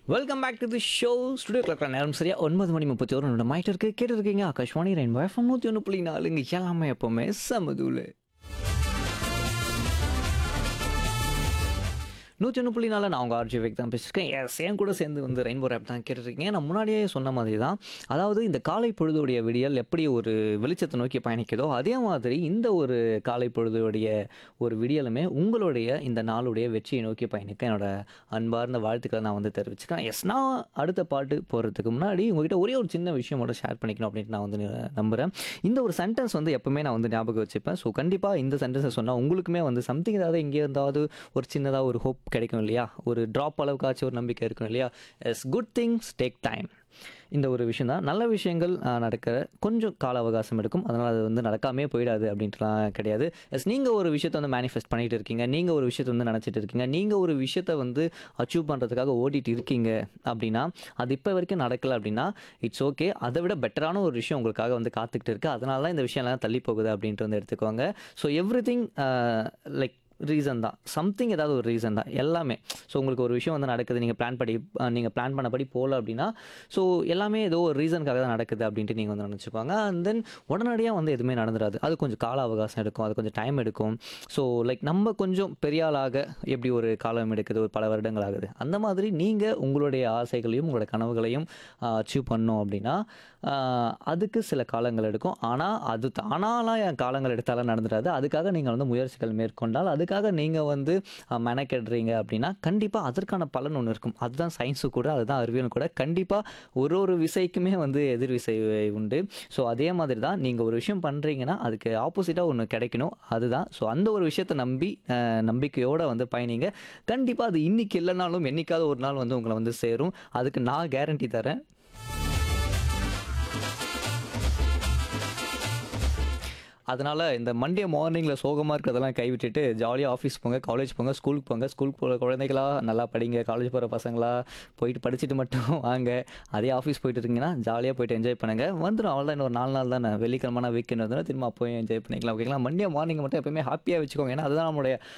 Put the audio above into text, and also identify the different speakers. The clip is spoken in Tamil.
Speaker 1: welcome back to the show studio கிளக்கிற நேரம் சரியா ஒன்பது மணி முப்பத்தி ஒரு நிமிடம் ஆயிட்டு இருக்கு கேட்டு இருக்கீங்க ஆகாஷ்வாணி ரெயின்போ எஃப்எம் நூற்றி ஒன்று புள்ளி நாலுங்க எல்லாமே எப்போவுமே சமதூள் நூற்றி ஒன்று புள்ளி நாலு நான் உங்கள் ஆர்ஜி வேக் தான் பேசியிருக்கேன் எஸ் என் கூட சேர்ந்து வந்து ரெயின்போ ரேப் தான் கேட்டுருக்கீங்க நான் முன்னாடியே சொன்ன மாதிரி தான் அதாவது இந்த காலை பொழுதுடைய விடியல் எப்படி ஒரு வெளிச்சத்தை நோக்கி பயணிக்குதோ அதே மாதிரி இந்த ஒரு காலை பொழுதுடைய ஒரு விடியலுமே உங்களுடைய இந்த நாளுடைய வெற்றியை நோக்கி பயணிக்க என்னோட அன்பார்ந்த வாழ்த்துக்களை நான் வந்து தெரிவிச்சுக்கிறேன் எஸ் நான் அடுத்த பாட்டு போகிறதுக்கு முன்னாடி உங்ககிட்ட ஒரே ஒரு சின்ன விஷயம் மட்டும் ஷேர் பண்ணிக்கணும் அப்படின்ட்டு நான் வந்து ந- நம்புகிறேன் இந்த ஒரு சென்டென்ஸ் வந்து எப்பவுமே நான் வந்து ஞாபகம் வச்சுப்பேன் ஸோ கண்டிப்பாக இந்த சென்டென்ஸை சொன்னால் உங்களுக்குமே வந்து சம்திங் ஏதாவது எங்கே இருந்தாவது ஒரு சின்னதாக ஒரு ஹோப் கிடைக்கும் இல்லையா ஒரு ட்ராப் அளவுக்காச்சும் ஒரு நம்பிக்கை இருக்கும் இல்லையா yes good things take time இந்த ஒரு விஷயம் தான் நல்ல விஷயங்கள் ஆஹ், நடக்கிற கொஞ்சம் கால அவகாசம் எடுக்கும் அதனால் அது வந்து நடக்காமே போயிடாது அப்படின்ட்டுலாம் கிடையாது எஸ் நீங்கள் ஒரு விஷயத்தை வந்து மேனிஃபெஸ்ட் பண்ணிட்டு இருக்கீங்க நீங்கள் ஒரு விஷயத்தை வந்து நினச்சிட்டு இருக்கீங்க நீங்கள் ஒரு விஷயத்தை வந்து அச்சீவ் பண்ணுறதுக்காக ஓடிட்டு இருக்கீங்க அப்படின்னா அது இப்போ வரைக்கும் நடக்கலை அப்படின்னா இட்ஸ் ஓகே அதை விட பெட்டரான ஒரு விஷயம் உங்களுக்காக வந்து காத்துக்கிட்டு இருக்கு அதனால தான் இந்த விஷயம்லாம் தள்ளி போகுது அப்படின்ட்டு வந்து எடுத்துக்கோங்க so everything like reason தான் சம்திங் ஏதாவது ஒரு ரீசன் தான் எல்லாமே ஸோ உங்களுக்கு ஒரு விஷயம் வந்து நடக்குது நீங்கள் பிளான் படி நீங்கள் பிளான் பண்ணபடி போகல அப்படின்னா ஸோ எல்லாமே ஏதோ ஒரு ரீசனுக்காக தான் நடக்குது அப்படின்ட்டு நீங்கள் வந்து நினச்சிப்பாங்க அண்ட் தென் உடனடியாக வந்து எதுவுமே நடந்துடாது அது கொஞ்சம் கால அவகாசம் எடுக்கும் அது கொஞ்சம் டைம் எடுக்கும் ஸோ லைக் நம்ம கொஞ்சம் பெரிய ஆளாக எப்படி ஒரு காலம் எடுக்குது ஒரு பல வருடங்கள் ஆகுது அந்த மாதிரி நீங்கள் உங்களுடைய ஆசைகளையும் உங்களோட கனவுகளையும் அச்சீவ் பண்ணோம் அப்படின்னா ஆஹ், அதுக்கு சில காலங்கள் எடுக்கும் ஆனால் அது தானாலாம் என் காலங்கள் எடுத்தாலும் நடந்துடாது அதுக்காக நீங்கள் வந்து முயற்சிகள் மேற்கொண்டால் அதுக்காக நீங்கள் வந்து ஆஹ், மெனக்கெடுறீங்க அப்படின்னா கண்டிப்பாக அதற்கான பலன் ஒன்று இருக்கும் அதுதான் சயின்ஸு கூட அதுதான் அறிவியலும் கூட கண்டிப்பாக ஒரு ஒரு விசைக்குமே வந்து எதிர் விசை உண்டு ஸோ அதே மாதிரி தான் நீங்கள் ஒரு விஷயம் பண்ணுறீங்கன்னா அதுக்கு ஆப்போசிட்டாக ஒன்று கிடைக்கணும் அதுதான் ஸோ அந்த ஒரு விஷயத்தை நம்பி ஆஹ், நம்பிக்கையோட வந்து பயணிங்க கண்டிப்பாக அது இன்னைக்கு இல்லைனாலும் என்னைக்காவது ஒரு நாள் வந்து உங்களை வந்து சேரும் அதுக்கு நான் கேரண்டி தரேன் அதனால் இந்த மண்டே மார்னிங்கில் சோகமாக இருக்கிறதெல்லாம் கைவிட்டுட்டு ஜாலியாக ஆஃபீஸ் போங்க காலேஜ் போங்க ஸ்கூலுக்கு போங்க ஸ்கூலுக்கு போகிற குழந்தைகளா நல்லா படிங்க காலேஜ் போகிற பசங்களா போயிட்டு படிச்சுட்டு மட்டும் வாங்க அதே ஆஃபீஸ் போயிட்டு இருக்கீங்கன்னா ஜாலியாக போயிட்டு என்ஜாய் பண்ணுங்கள் வந்துடும் அவ்வளோதான் இன்னொரு நாலு நாள் தானே வெள்ளிக்கிழமை வீக்கெண்ட் வந்து திரும்ப அப்போயும் என்ஜாய் பண்ணிக்கலாம் ஓகேங்களா மண்டே மார்னிங் மட்டும் எப்பவுமே ஹாப்பியாக வச்சுக்கோங்க ஏன்னா அதுதான் நம்மளுடைய